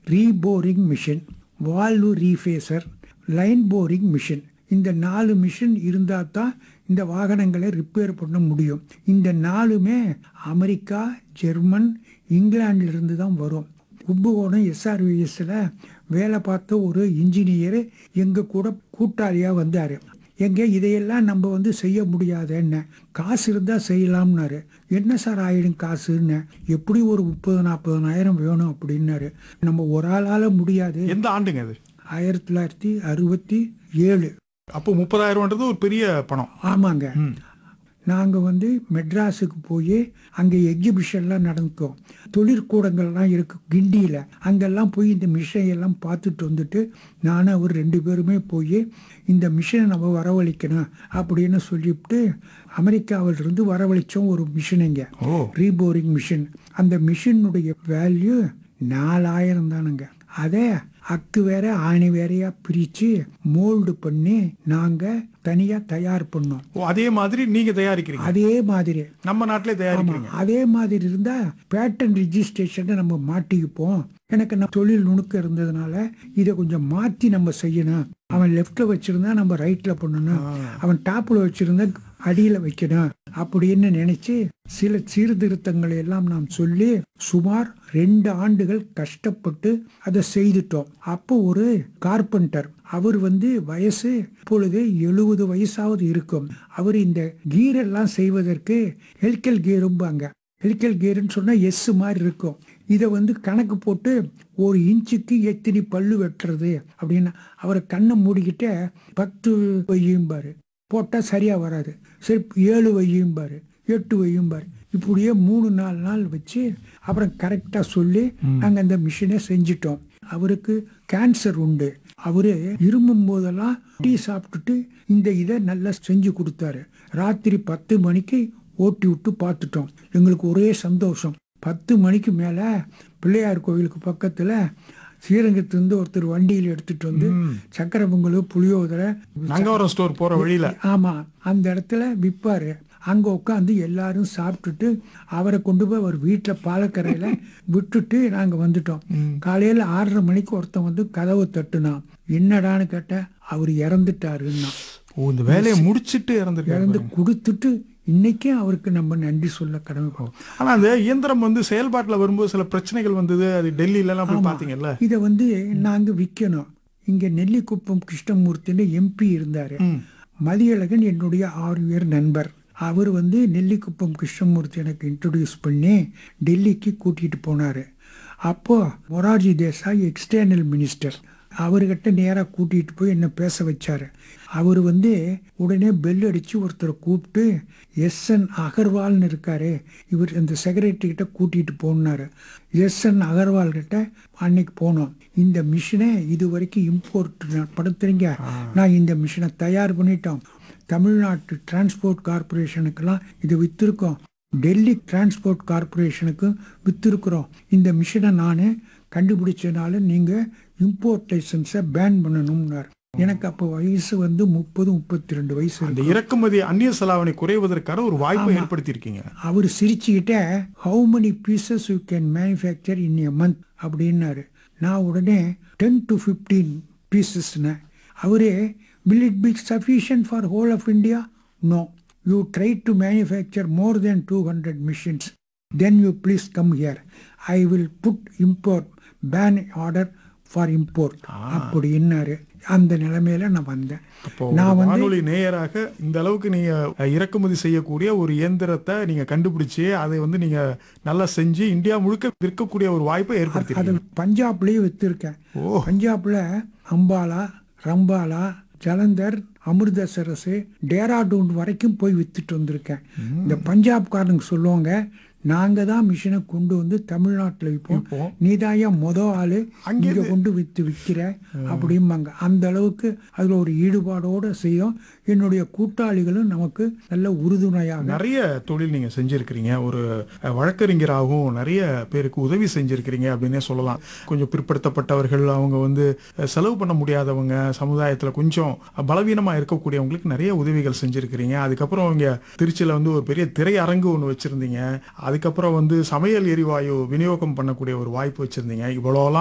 Reboring machine valve refacer line boring machine இந்த நாலு machine இருந்தால் தான் இந்த வாகனங்களை ரிப்பேர் பண்ண முடியும் இந்த நாலுமே அமெரிக்கா ஜெர்மன் இங்கிலாந்துல இருந்து தான் வரும் கும்பகோணம் எஸ்ஆர்விஎஸ்ல வேலை பார்த்த ஒரு இன்ஜினியர் எங்க கூட கூட்டாளியா வந்தாரு எங்க இதையெல்லாம் நம்ம வந்து செய்ய முடியாதுன்னு காசு இருந்தா செய்யலாம்னாரு என்ன சார் ஆயிடும் காசுன்னு எப்படி ஒரு முப்பது நாற்பதனாயிரம் வேணும் அப்படின்னாரு நம்ம ஒரு ஆளால முடியாது எந்த ஆண்டுங்க அது ஆயிரத்தி தொள்ளாயிரத்தி அறுபத்தி ஏழு அப்போ முப்பதாயிரம்ன்றது ஒரு பெரிய பணம் ஆமாங்க ம். நாங்கள் வந்து மெட்ராஸுக்கு போய் அங்கே எக்ஸிபிஷன்லாம் நடக்கும் தொழிற்கூடங்கள்லாம் இருக்கு கிண்டியில் அங்கெல்லாம் போய் இந்த மிஷினை எல்லாம் பார்த்துட்டு வந்துட்டு நானும் அவர் ரெண்டு பேருமே போய் இந்த மிஷினை நம்ம வரவழைக்கணும் அப்படின்னு சொல்லிவிட்டு அமெரிக்காவிலிருந்து வரவழைச்சோம் ஒரு மிஷினுங்க ஓ ரீபோரிங் மிஷின் அந்த மிஷினுடைய வேல்யூ நாலாயிரம் தானுங்க அதே அக்கு வேற ஆணி வேறையா பிரிச்சு மோல்டு பண்ணி நாங்க தனியா தயார் பண்ணோம் ஓ அதே மாதிரி நீங்க தயாரிக்கிறீங்க அதே மாதிரி நம்ம நாட்டிலே ஆமா தயாரிக்கிறீங்க அதே மாதிரி இருந்தா பேட்டன் ரிஜிஸ்ட்ரேஷனை நம்ம மாட்டிக்குப்போம் எனக்கு நம்ம தொழில் நுணுக்கம் இருந்ததுனால இதை கொஞ்சம் மாத்தி நம்ம செய்யணும் அவன் லெஃப்ட்ல வச்சிருந்தா நம்ம ரைட்ல பண்ணணும் அவன் டாப்ல வச்சிருந்தா அடியில வைக்கணும் அப்படின்னு நினைச்சு சில சீர்திருத்தங்களை எல்லாம் நாம் சொல்லி சுமார் ரெண்டு ஆண்டுகள் கஷ்டப்பட்டு அதை செய்துட்டோம் அப்போ ஒரு கார்பெண்டர் அவர் வந்து வயசு இப்பொழுது எழுபது வயசாவது இருக்கும் அவர் இந்த கீர் எல்லாம் செய்வதற்கு ஹெல்கல் கீரும்பாங்க ஹெலிக்கல் கியர்னு சொன்னா எஸ் மாதிரி இருக்கும் இதை வந்து கணக்கு போட்டு ஒரு இன்ச்சுக்கு எத்தனை பல்லு வெட்டுறது அப்படின்னு அவரை கண்ணை மூடிக்கிட்டே பத்து வையும்பாரு போட்டால் சரியா வராது சரி ஏழு வையும்பாரு எட்டு வையும்பாரு இப்படியே மூணு நாலு நாள் வச்சு அப்புறம் கரெக்டாக சொல்லி நாங்கள் அந்த மிஷினை செஞ்சிட்டோம் அவருக்கு கேன்சர் உண்டு அவரு இருமும் போதெல்லாம் டீ சாப்பிட்டுட்டு இந்த இதை நல்லா செஞ்சு கொடுத்தாரு ராத்திரி பத்து மணிக்கு ஓட்டி விட்டு பார்த்துட்டோம் எங்களுக்கு ஒரே சந்தோஷம் பத்து மணிக்கு மேலே பிள்ளையார் கோவிலுக்கு பக்கத்தில் ஸ்ரீரங்கத்திலிருந்து ஒருத்தர் வண்டியில் எடுத்துட்டு வந்து சக்கரை பொங்கல் புளியோதரை நங்கவரம் ஸ்டோர் போற வழியில ஆமாம் அந்த இடத்துல விற்பாரு அங்கே உட்காந்து எல்லாரும் சாப்பிட்டுட்டு அவரை கொண்டு போய் அவர் வீட்டில் பாலக்கரையில் விட்டுட்டு நாங்கள் வந்துட்டோம் காலையில் ஆறரை மணிக்கு ஒருத்தன் வந்து கதவை தட்டுனான் என்னடான்னு கேட்டேன் அவர் இறந்துட்டாருன்னா ஓ இந்த வேலையை முடிச்சிட்டு இறந்துருக்காரு இறந்து கொடுத்துட்டு இன்னைக்கும் அவருக்கு நம்ம நன்றி சொல்ல கடமைப்படும் ஆனா அந்த இயந்திரம் வந்து செயல்பாட்டுல வரும்போது சில பிரச்சனைகள் வந்தது அது டெல்லியில எல்லாம் போய் பாத்தீங்கல்ல இதை வந்து நாங்கள் விற்கணும் இங்கே நெல்லிக்குப்பம் கிருஷ்ணமூர்த்தின்னு எம்பி இருந்தார் ம். மதியழகன் என்னுடைய ஆறு நண்பர் அவர் வந்து நெல்லிக்குப்பம் கிருஷ்ணமூர்த்தி எனக்கு இன்ட்ரடியூஸ் பண்ணி டெல்லிக்கு கூட்டிகிட்டு போனார் அப்போ மொரார்ஜி தேசாய் எக்ஸ்டர்னல் மினிஸ்டர் அவர்கிட்ட நேராக கூட்டிகிட்டு போய் என்ன பேச வச்சார் அவர் வந்து உடனே பெல் அடித்து ஒருத்தரை கூப்பிட்டு எஸ்என் அகர்வால்னு இருக்காரு இவர் இந்த செக்ரட்டரி கிட்ட கூட்டிகிட்டு போனாரு எஸ்என் அகர்வால் கிட்ட அன்னைக்கு போனோம் இந்த மிஷினை இது வரைக்கும் இம்போர்ட் படுத்துறீங்க நான் இந்த மிஷினை தயார் பண்ணிட்டோம் தமிழ்நாட்டு டிரான்ஸ்போர்ட் கார்பரேஷனுக்கெல்லாம் இது வித்திருக்கோம் டெல்லி டிரான்ஸ்போர்ட் கார்பரேஷனுக்கு வித்திருக்கிறோம் இந்த மிஷினை நான் கண்டுபிடிச்சனால நீங்கள் இம்போர்ட் லைசன்ஸை பேன் பண்ணணும்னார் எனக்கு அப்போ வயசு வந்து முப்பது முப்பத்தி ரெண்டு வயசு அந்த இருக்கும். இறக்குமதி அந்நிய செலாவணி குறைவதற்கான ஒரு வாய்ப்பை ஏற்படுத்தி இருக்கீங்க அவர் சிரிச்சுக்கிட்டே how many pieces you can manufacture in a month அப்படின்னாரு நான் உடனே டென் டு ஃபிஃப்டீன் பீசஸ்னேன் அவரே will it be sufficient for whole of India no you try to manufacture more than two hundred machines then you please come here I will put import ban order for import அப்படின்னாரு அந்த நிலைமையில நான் வந்தேன் அப்போ நான் ஒரு வந்து வானொலி நேயராக இந்த அளவுக்கு நீங்க அஹ், இறக்குமதி செய்யக்கூடிய ஒரு இயந்திரத்தை நீங்க கண்டுபிடிச்சு அதை வந்து நீங்க நல்லா செஞ்சு இந்தியா முழுக்க விற்கக்கூடிய ஒரு வாய்ப்பை அது ஏற்படுத்தி பஞ்சாப்லயும் வித்திருக்கேன் ஓ பஞ்சாப்ல அம்பாலா ரம்பாலா ஜலந்தர் அமிர்தசரஸ் டேராடூன் வரைக்கும் போய் வித்துட்டு வந்திருக்கேன் இந்த பஞ்சாப்காரனுக்கு சொல்லுவாங்க நாங்க தான் மிஷினை கொண்டு வந்து தமிழ்நாட்டில் விற்போம் விற்போம். நீதாயா மொத ஆளு இங்க கொண்டு வித்து விற்கிற அப்படிம்பாங்க அந்த அளவுக்கு அதுல ஒரு ஈடுபாடோட செய்யும் என்னுடைய கூட்டாளிகளும் நமக்கு நல்ல உறுதுணையாக நிறைய தொழில் நீங்க செஞ்சிருக்கிறீங்க ஒரு அஹ், வழக்கறிஞராகவும் நிறைய பேருக்கு உதவி செஞ்சிருக்கிறீங்க அப்படின்னே சொல்லலாம் கொஞ்சம் பிற்படுத்தப்பட்டவர்கள் அவங்க வந்து அஹ், செலவு பண்ண முடியாதவங்க சமுதாயத்துல கொஞ்சம் பலவீனமா இருக்கக்கூடியவங்களுக்கு நிறைய உதவிகள் செஞ்சிருக்கிறீங்க அதுக்கப்புறம் இங்க திருச்சியில வந்து ஒரு பெரிய திரையரங்கு ஒன்று வச்சிருந்தீங்க அதுக்கப்புறம் வந்து சமையல் எரிவாயு விநியோகம் பண்ணக்கூடிய ஒரு வாய்ப்பு வச்சிருந்தீங்க இவ்வளோலாம்